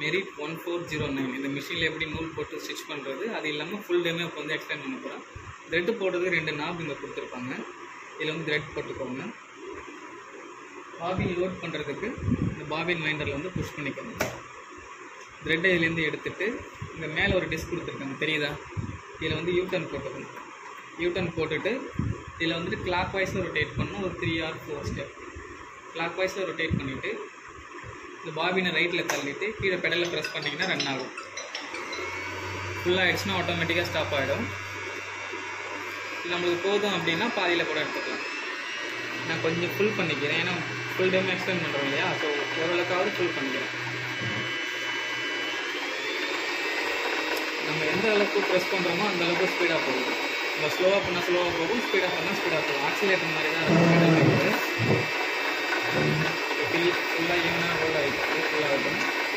merit one four zero nine இந்த மிஷினில் எப்படி நூல் போட்டு ஸ்டிச் பண்ணுறது அது இல்லாமல் ஃபுல் டேமே இப்போ வந்து எக்ஸ்டெண்ட் பண்ண போகிறோம் த்ரெட்டு போடுறதுக்கு ரெண்டு நாப் இங்கே கொடுத்துருப்பாங்க இதில் வந்து த்ரெட் போட்டுக்கோங்க பாபின் லோட் பண்ணுறதுக்கு இந்த பாபின் வைண்டரில் வந்து புஷ் பண்ணிக்கணும் த்ரெட்டை இதுலேருந்து எடுத்துட்டு இந்த மேலே ஒரு டிஸ்க் கொடுத்துருக்காங்க தெரியுதா இதில் வந்து யூட்டர்ன் போட்டுக்கணும் யூட்டர்ன் போட்டுட்டு இதில் வந்துட்டு கிளாக் வைஸில் ரொட்டேட் பண்ணணும் ஒரு three or four step clock வைஸில் ரொட்டேட் பண்ணிவிட்டு இந்த பாபினை ரைட்டில் தள்ளிட்டு கீழே பெடலில் ப்ரெஸ் பண்ணிங்கன்னா ரன் ஆகும் ஃபுல்லாக ஆயிடுச்சுன்னா ஆட்டோமேட்டிக்காக ஸ்டாப் ஆகிடும் இது நம்மளுக்கு போதும் அப்படின்னா பாதியில் கூட எடுத்துக்கலாம் நான் கொஞ்சம் ஃபுல் பண்ணிக்கிறேன் ஏன்னா ஃபுல் டைம் எக்ஸ்டெண்ட் பண்ணுறோம் இல்லையா ஸோ ஓரளவுக்காவது ஃபுல் பண்ணிக்கிறேன் நம்ம எந்த அளவுக்கு ப்ரெஸ் பண்ணுறோமோ அந்த அளவுக்கு ஸ்பீடாக போகும் நம்ம ஸ்லோவாக பண்ணால் ஸ்லோவாக போகும் ஸ்பீடாக பண்ணால் ஸ்பீடாக போகும் ஆக்சிலேட்டர் மாதிரி தான் இருக்கும் ஃபுல் ஃபுல்லாக ஈவனாக ரோல் ஆகிடுச்சு ஃபுல்லாக இருக்கும்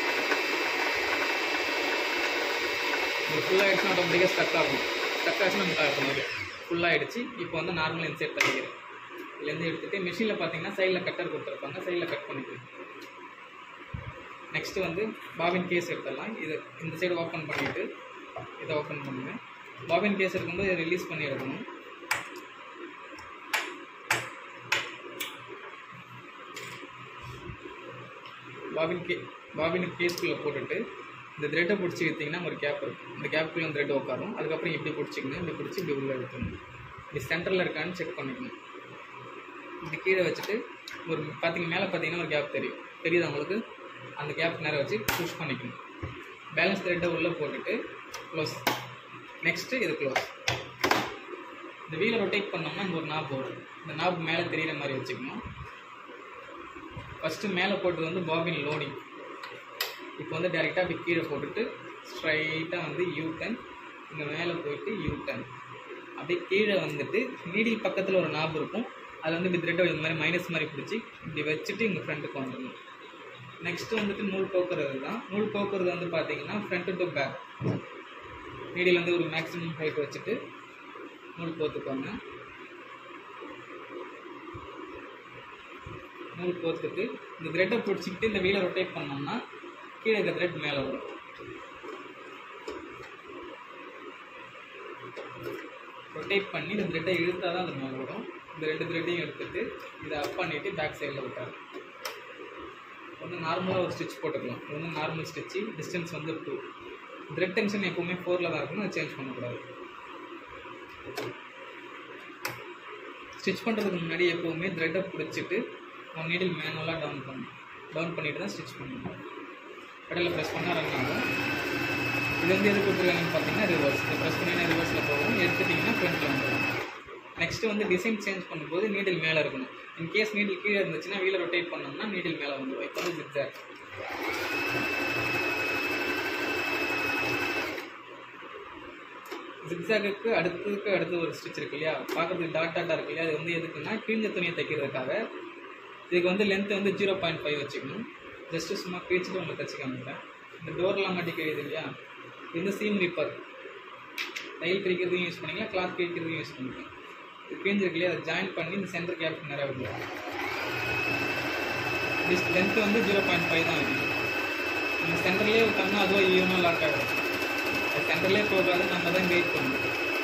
இது ஃபுல்லாக ஆகிடுச்சுன்னா ஆட்டோமேட்டிக்காக ஸ்டக் ஆகும் ஸ்டக் ஆச்சுன்னா நமக்கு ஆகும் மாதிரி ஃபுல்லாக ஆகிடுச்சு இப்போ வந்து நார்மல் இன்செட் பண்ணிக்கிறேன் இதுலேருந்து எடுத்துகிட்டு மிஷினில் பார்த்தீங்கன்னா சைடில் கட்டர் கொடுத்துருப்பாங்க சைடில் கட் பண்ணிக்கலாம் நெக்ஸ்ட்டு வந்து பாபின் கேஸ் எடுத்துடலாம் இது இந்த சைடு ஓப்பன் பண்ணிவிட்டு இதை ஓப்பன் பண்ணுவேன் பாபின் கேஸ் இருக்கும்போது இதை ரிலீஸ் பண்ணி எடுக்கணும் பாபின் கே பாபின் கேஸ்குள்ளே போட்டுட்டு இந்த த்ரெட்டை பிடிச்சி எடுத்திங்கன்னா ஒரு கேப் இருக்கும் இந்த கேப்புக்குள்ளே த்ரெட் உட்காரும் அதுக்கப்புறம் இப்படி பிடிச்சிக்கணும் இப்படி பிடிச்சி இப்படி உள்ளே எடுக்கணும் இப்படி சென்டரில் இருக்கான்னு செக் பண்ணிக்கணும் இப்படி கீழே வச்சுட்டு ஒரு பார்த்தீங்க மேலே பார்த்தீங்கன்னா ஒரு கேப் தெரியும் தெரியுது உங்களுக்கு அந்த கேப் நேரம் வச்சு புஷ் பண்ணிக்கணும் பேலன்ஸ் த்ரெட்டை உள்ளே போட்டுட்டு க்ளோஸ் நெக்ஸ்ட்டு இது க்ளோஸ் இந்த வீலை ரொட்டேட் பண்ணோம்னா இங்கே ஒரு நாப் வரும் இந்த நாப் மேலே தெரியிற மாதிரி வச்சுக்கணும் ஃபஸ்ட்டு மேலே போட்டது வந்து பாபின் லோடிங் இப்போ வந்து டேரெக்டாக அப்படி கீழே போட்டுட்டு ஸ்ட்ரைட்டாக வந்து யூ டர்ன் இங்கே மேலே போயிட்டு யூ டர்ன் அப்படியே கீழே வந்துட்டு நீடில் பக்கத்தில் ஒரு நாப் இருக்கும் அதில் வந்து இப்படி த்ரெட்டை இந்த மாதிரி மைனஸ் மாதிரி பிடிச்சி இப்படி வச்சுட்டு இங்கே ஃப்ரண்ட்டுக்கு வந்துடணும் நெக்ஸ்ட்டு வந்துட்டு நூல் போக்குறது தான் நூல் போக்குறது வந்து பார்த்தீங்கன்னா ஃப்ரண்ட்டு டு பேக் நீடில் வந்து ஒரு மேக்ஸிமம் ஹைட் வச்சுட்டு நூல் போத்துக்கோங்க நூல் கோத்துட்டு இந்த த்ரெட்டை பிடிச்சிக்கிட்டு இந்த வீலை ரொட்டேட் பண்ணோம்னா கீழே இந்த த்ரெட் மேலே வரும் ரொட்டேட் பண்ணி இந்த த்ரெட்டை இழுத்தா தான் அது மேலே வரும் இந்த ரெண்டு த்ரெட்டையும் எடுத்துட்டு இதை அப் பண்ணிவிட்டு பேக் சைடில் விட்டாரு வந்து நார்மலாக ஒரு ஸ்டிச் போட்டுக்கலாம் இது வந்து நார்மல் ஸ்டிச்சு டிஸ்டன்ஸ் வந்து டூ த்ரெட் டென்ஷன் எப்போவுமே ஃபோரில் தான் இருக்கணும் அதை சேஞ்ச் பண்ணக்கூடாது ஸ்டிச் பண்ணுறதுக்கு முன்னாடி எப்போவுமே த்ரெட்டை பிடிச்சிட்டு ஒன் நீடில் மேனுவலாக டவுன் பண்ணணும் டவுன் பண்ணிட்டு தான் ஸ்டிச் பண்ணணும் கடலில் ப்ரெஸ் பண்ணால் ரன் ஆகும் இது வந்து எது கொடுத்துருக்காங்கன்னு பார்த்தீங்கன்னா ரிவர்ஸ் இதை ப்ரெஸ் பண்ணிங்கன்னா ரிவர்ஸில் போகும் எடுத்துட்டிங்கன்னா ஃப்ரண்ட்டில் வந்துடும் நெக்ஸ்ட்டு வந்து டிசைன் சேஞ்ச் பண்ணும்போது நீடில் மேலே இருக்கணும் இன் கேஸ் நீடில் கீழே இருந்துச்சுன்னா வீலை ரொட்டேட் பண்ணோம்னா நீடில் மேலே வந்துடும் இப்போ வந்து ஜிக்ஸாக் ஜிக்ஸாக்கு அடுத்ததுக்கு அடுத்து ஒரு ஸ்டிச் இருக்கு இல்லையா பார்க்கறதுக்கு டாட் டாட்டாக இருக்கு இல்லையா அது வந்து எதுக்குன்னா கிழிஞ்ச துணியை தைக்கிறதுக்காக இதுக்கு வந்து லென்த் வந்து ஜீரோ பாயிண்ட் ஃபைவ் வச்சுக்கணும் ஜஸ்ட்டு சும்மா கிழிச்சிட்டு உங்களுக்கு தச்சு காமிக்கிறேன் இந்த டோர்லாம் மாட்டி கிழியுது இல்லையா இது வந்து சீம் ரிப்பர் தையல் கிழிக்கிறதையும் யூஸ் பண்ணிக்கலாம் கிளாத் கிழிக்கிறதையும் யூஸ் பண்ணிக்கலாம் இது கிழிஞ்சிருக்கு இல்லையா அதை ஜாயின் பண்ணி இந்த சென்டர் கேப் நிறைய விடலாம் டிஸ் லென்த்து வந்து ஜீரோ பாயிண்ட் ஃபைவ் தான் இருக்குது இந்த சென்டர்லேயே விட்டோம்னா அதுவும் ஈவனாக லாக் ஆகிடும் அது சென்டர்லேயே போகாது நம்ம தான் கைட் பண்ணணும்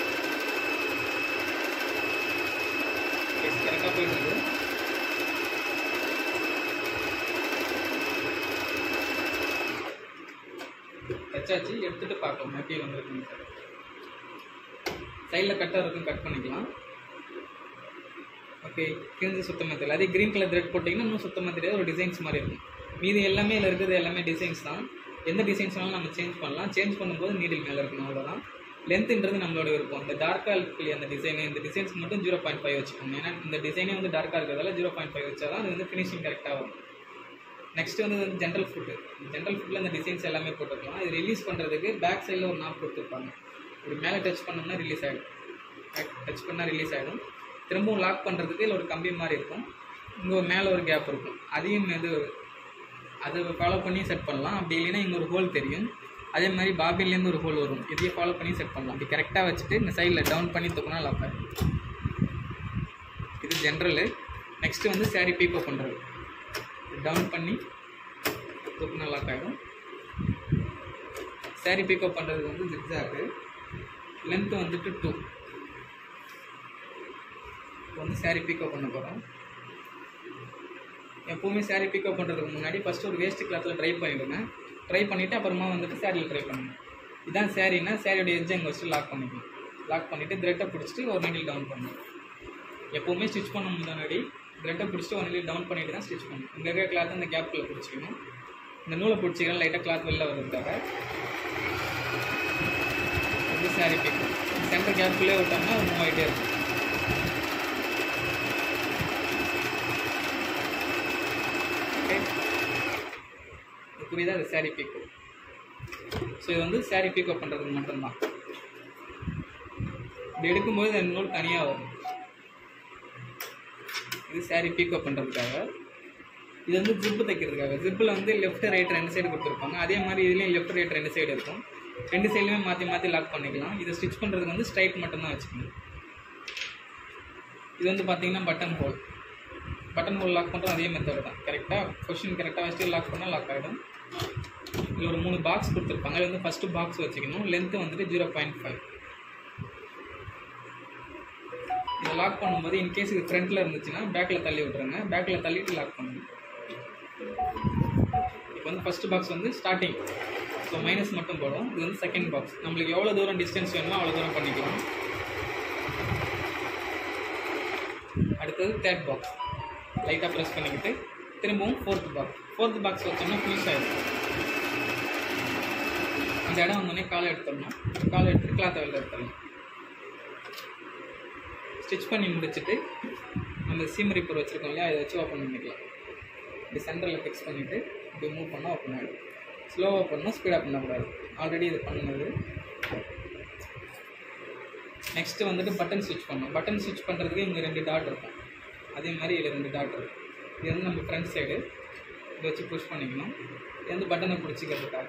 கரெக்டாக போயிட்டு இருக்கு தச்சாச்சு எடுத்துட்டு பார்க்கலாம் எப்படி வந்திருக்குன்னு சைடில் கட்டாக இருக்கும் கட் பண்ணிக்கலாம் ஓகே கிழிஞ்சு சுத்தமாக தெரியல அதே க்ரீன் கலர் த்ரெட் போட்டிங்கன்னா இன்னும் சுத்தமாக தெரியாது ஒரு டிசைன்ஸ் மாதிரி இருக்கும் மீதி எல்லாமே இதில் இருக்கிறது எல்லாமே டிசைன்ஸ் தான் எந்த டிசைன்ஸ் வேணாலும் நம்ம சேஞ்ச் பண்ணலாம் சேஞ்ச் பண்ணும்போது நீடில் மேலே இருக்கணும் அவ்வளோதான் லென்த்ன்றது நம்மளோட விருப்பம் இந்த டார்க்காக இருக்கு அந்த டிசைனு இந்த டிசைன்ஸ் மட்டும் ஜீரோ பாயிண்ட் ஃபைவ் வச்சுக்கோங்க ஏன்னா இந்த டிசைனே வந்து டார்க்காக இருக்கிறதால ஜீரோ பாயிண்ட் ஃபைவ் வச்சா தான் அது வந்து ஃபினிஷிங் கரெக்டாக வரும் நெக்ஸ்ட் வந்து வந்து ஜென்ரல் ஃபுட்டு ஜென்ரல் ஃபுட்டில் அந்த டிசைன்ஸ் எல்லாமே போட்டுக்கலாம் இது ரிலீஸ் பண்ணுறதுக்கு பேக் சைடில் ஒரு நாப் கொடுத்துருப்பாங்க இப்படி மேலே டச் பண்ணோம்னா ரிலீஸ் ஆகிடும் டச் பண்ணால் ரிலீஸ் ஆகிடும் திரும்பவும் லாக் பண்ணுறதுக்கு இல்லை ஒரு கம்பி மாதிரி இருக்கும் இங்கே மேலே ஒரு கேப் இருக்கும் அதையும் இது அதை ஃபாலோ பண்ணி செட் பண்ணலாம் அப்படி இல்லைன்னா இங்கே ஒரு ஹோல் தெரியும் அதே மாதிரி பாபின்லேருந்து ஒரு ஹோல் வரும் இதையே ஃபாலோ பண்ணி செட் பண்ணலாம் அப்படி கரெக்டாக வச்சுட்டு இந்த சைடில் டவுன் பண்ணி தூக்கினா லாக் ஆகும் இது ஜென்ரலு நெக்ஸ்ட்டு வந்து சாரி பீக்கோ பண்ணுறது டவுன் பண்ணி தூக்கினா லாக் ஆகிடும் saree பிக்கப் பண்ணுறதுக்கு வந்து ஜிக்ஸாக்கு லென்த்து வந்துட்டு டூ இப்போ வந்து saree பிக்கப் பண்ண போகிறோம் எப்போவுமே saree பிக்கப் பண்ணுறதுக்கு முன்னாடி ஃபஸ்ட்டு ஒரு வேஸ்ட் கிளாத்தில் ட்ரை பண்ணிவிடுங்க ட்ரை பண்ணிவிட்டு அப்புறமா வந்துட்டு சாரியில் ட்ரை பண்ணுங்க இதான் சாரீனா சாரியோட எட்ஜ் அங்கே வச்சுட்டு லாக் பண்ணிக்கணும் லாக் பண்ணிவிட்டு த்ரெட்டை பிடிச்சிட்டு ஒரு நீடில் டவுன் பண்ணணும் எப்போவுமே ஸ்டிச் பண்ண முன்னாடி த்ரெட்டை பிடிச்சிட்டு ஒரு நீடில் டவுன் பண்ணிட்டு தான் ஸ்டிச் பண்ணணும் இங்கே இருக்கிற கிளாத் அந்த கேப்பில் பிடிச்சிக்கணும் இந்த நூலை பிடிச்சிக்கலாம் லைட்டாக கிளாத் வெளில வர்றதுக்காக இது சாரி பிக் சென்டர் கேப்புள்ளே விட்டோம்னா மூவ் ஆகிட்டே இருக்கும் ஓகே புரியுதா அது சாரி பிக் ஸோ இது வந்து சாரி பிக்கப் பண்ணுறதுக்கு மட்டும்தான் இப்படி எடுக்கும்போது இந்த நூல் தனியாக வரும் இது சாரி பிக்கப் பண்ணுறதுக்காக இது வந்து ஜிப்பு தைக்கிறதுக்காக ஜிப்பில் வந்து லெஃப்ட் ரைட் ரெண்டு சைடு கொடுத்துருப்பாங்க அதே மாதிரி இதுலேயும் லெஃப்ட் ரைட் ரெண்டு சைடு இருக்கும் ரெண்டு சைடுலையுமே மாற்றி மாற்றி லாக் பண்ணிக்கலாம் இதை ஸ்டிச் பண்ணுறதுக்கு வந்து ஸ்ட்ரைட் மட்டும்தான் வச்சுக்கணும் இது வந்து பார்த்தீங்கன்னா button hole button hole lock பண்ணுறோம் அதே மெத்தட் தான் கரெக்டாக கொஷின் கரெக்டாக வச்சுட்டு லாக் பண்ணால் லாக் ஆகிடும் இதில் ஒரு மூணு பாக்ஸ் கொடுத்துருப்பாங்க இது வந்து ஃபஸ்ட்டு பாக்ஸ் வச்சுக்கணும் லென்த்து வந்துட்டு ஜீரோ பாயிண்ட் ஃபைவ் இதை லாக் பண்ணும்போது இன்கேஸ் இது ஃப்ரண்ட்டில் இருந்துச்சுன்னா பேக்கில் தள்ளி விட்ருங்க பேக்கில் தள்ளிட்டு லாக் பண்ணுங்க இப்போ வந்து ஃபஸ்ட்டு பாக்ஸ் வந்து ஸ்டார்டிங் ஸோ மைனஸ் மட்டும் போடும் இது வந்து செகண்ட் பாக்ஸ் நம்மளுக்கு எவ்வளோ தூரம் டிஸ்டன்ஸ் வேணுமோ அவ்வளோ தூரம் பண்ணிக்கலாம் அடுத்தது தேர்ட் பாக்ஸ் லைட்டாக ப்ரெஸ் பண்ணிக்கிட்டு திரும்பவும் ஃபோர்த் பாக்ஸ் ஃபோர்த் பாக்ஸ் வச்சோம்னா ஃபினிஷ் ஆகிடும் அந்த இடம் வந்தோடனே காலை எடுத்துடணும் காலை எடுத்துட்டு கிளாத்தை வெளில எடுத்துடணும் ஸ்டிச் பண்ணி முடிச்சுட்டு நம்ம சீமரி பொருள் வச்சுருக்கோம் இல்லையா அதை வச்சு ஓப்பன் பண்ணிக்கலாம் இப்படி சென்டரில் ஃபிக்ஸ் பண்ணிவிட்டு இப்படி மூவ் பண்ணால் ஓப்பன் ஆகிடும் ஸ்லோவாக பண்ணணும் ஸ்பீடாக பண்ணக்கூடாது ஆல்ரெடி இது பண்ணது நெக்ஸ்ட்டு வந்துட்டு பட்டன் ஸ்டிச் பண்ணணும் பட்டன் ஸ்டிச் பண்ணுறதுக்கு இங்கே ரெண்டு டாட் இருக்கும் அதே மாதிரி இதில் ரெண்டு டாட் இருக்கும் இது வந்து நம்ம ஃப்ரண்ட் சைடு இதை வச்சு புஷ் பண்ணிக்கணும் இது வந்து பட்டனை பிடிச்சிக்கிறதுக்காக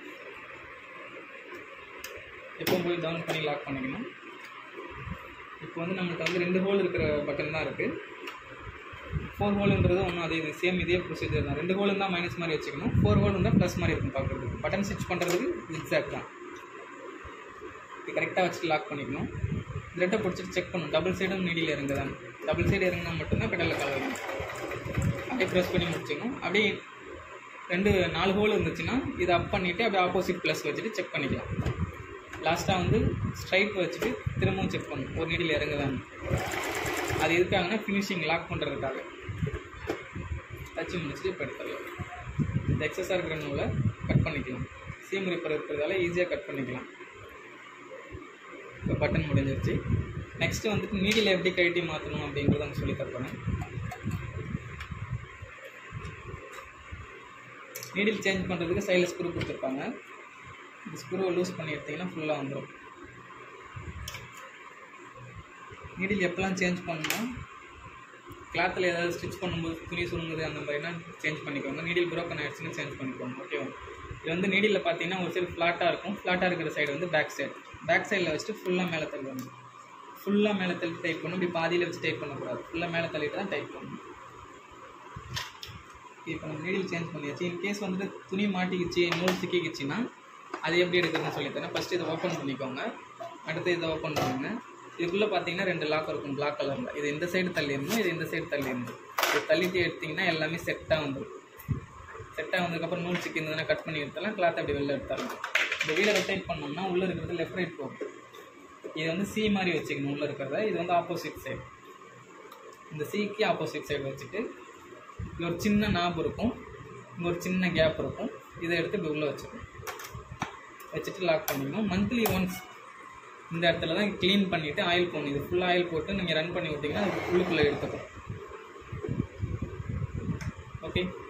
எப்போ போய் டவுன் பண்ணி லாக் பண்ணிக்கணும் இப்போ வந்து நம்மள்ட்ட வந்து ரெண்டு ஹோல் இருக்கிற பட்டன் தான் இருக்குது ஃபோர் ஹோலுன்றது ஒன்றும் அதே இது சேம் இதே ப்ரொசீஜர் தான் ரெண்டு ஹோல் இருந்தால் மைனஸ் மாதிரி வச்சுக்கணும் ஃபோர் ஹோல் இருந்தால் ப்ளஸ் மாதிரி இருக்கும் பார்க்குறதுக்கு பட்டன் ஸ்டிச் பண்ணுறதுக்கு எக்ஸாக்ட் தான் இது கரெக்டாக வச்சுட்டு லாக் பண்ணிக்கணும் த்ரெட்டை பிடிச்சிட்டு செக் பண்ணணும் டபுள் சைடும் நீடியில் இறங்குதான் டபுள் சைடு இறங்கினா மட்டும்தான் பெடலில் கால் வைக்கணும் அப்படியே ப்ரெஸ் பண்ணி முடிச்சுக்கணும் அப்படியே ரெண்டு நாலு ஹோல் இருந்துச்சுன்னா இதை அப் பண்ணிவிட்டு அப்படியே ஆப்போசிட் ப்ளஸ் வச்சுட்டு செக் பண்ணிக்கலாம் லாஸ்ட்டாக வந்து ஸ்ட்ரைட் வச்சுட்டு திரும்பவும் செக் பண்ணணும் ஒரு நீடியில் இறங்குதான் அது எதுக்காகனா ஃபினிஷிங் லாக் பண்ணுறதுக்காக தச்சு முடிச்சுட்டு இப்போ எடுத்துடலாம் இந்த எக்ஸஸாக இருக்கிற நூலை கட் பண்ணிக்கலாம் சீம் ரிப்பர் இருக்கிறதால ஈஸியாக கட் பண்ணிக்கலாம் இப்போ பட்டன் முடிஞ்சிருச்சு நெக்ஸ்ட்டு வந்துட்டு நீடில் எப்படி கழட்டி மாற்றணும் அப்படின்றத நான் சொல்லி தரப்போகிறேன் நீடில் சேஞ்ச் பண்ணுறதுக்கு சைடில் ஸ்க்ரூ கொடுத்துருப்பாங்க இந்த ஸ்க்ரூவை லூஸ் பண்ணி எடுத்திங்கன்னா ஃபுல்லாக வந்துடும் நீடில் எப்போல்லாம் சேஞ்ச் பண்ணணும் கிளாத்தில் ஏதாவது ஸ்டிச் பண்ணும்போது துணி சுருங்குது அந்த மாதிரினா சேஞ்ச் பண்ணிக்கோங்க நீடில் broken ஆயிடுச்சுன்னா சேஞ்ச் பண்ணிக்கோங்க ஓகேவா இது வந்து நீடில் பார்த்தீங்கன்னா ஒரு சைடு ஃப்ளாட்டாக இருக்கும் ஃப்ளாட்டாக இருக்கிற சைடு வந்து பேக் சைடு பேக் சைடில் வச்சுட்டு ஃபுல்லாக மேலே தள்ளுவாங்க ஃபுல்லாக மேலே தள்ளி டைப் பண்ணணும் இப்படி பாதியில் வச்சு டைப் பண்ணக்கூடாது ஃபுல்லாக மேலே தள்ளிட்டு தான் டைப் பண்ணணும் இப்போ நம்ம நீடில் சேஞ்ச் பண்ணியாச்சு இன்கேஸ் வந்துட்டு துணி மாட்டிக்கிச்சு நூல் சிக்கிக்கிச்சுன்னா அது எப்படி எடுக்கிறதுன்னு சொல்லித்தரேன் ஃபஸ்ட்டு இதை ஓப்பன் பண்ணிக்கோங்க அடுத்து இதை ஓப்பன் பண்ணுங்க இதுக்குள்ளே பார்த்தீங்கன்னா ரெண்டு லாக் இருக்கும் பிளாக் கலரில் இது இந்த சைடு தள்ளிடணும் இது இந்த சைடு தள்ளிடணும் இது தள்ளிட்டு எடுத்திங்கன்னா எல்லாமே செட்டாக வந்துடும் செட்டாக வந்ததுக்கப்புறம் நூல் சிக்கிருந்ததுன்னா கட் பண்ணி எடுத்துடலாம் கிளாத் அப்படி வெளில எடுத்துடலாம் இந்த வீலை ரொட்டேட் பண்ணோம்னா உள்ளே இருக்கிறது லெஃப்ட் ரைட் போகும் இது வந்து சி மாதிரி வச்சுக்கணும் உள்ளே இருக்கிறத இது வந்து ஆப்போசிட் சைடு இந்த சிக்கு ஆப்போசிட் சைடு வச்சுட்டு இது ஒரு சின்ன நாப் இருக்கும் இங்கே ஒரு சின்ன கேப் இருக்கும் இதை எடுத்து இப்படி உள்ளே வச்சுக்கணும் வச்சுட்டு லாக் பண்ணிக்கணும் மந்த்லி ஒன்ஸ் இந்த இடத்துல தான் க்ளீன் பண்ணிவிட்டு ஆயில் போடணும் இது ஃபுல்லாக ஆயில் போட்டு நீங்கள் ரன் பண்ணி விட்டிங்கன்னா அது உள்ளுக்குள்ளே எடுத்துக்கும் ஓகே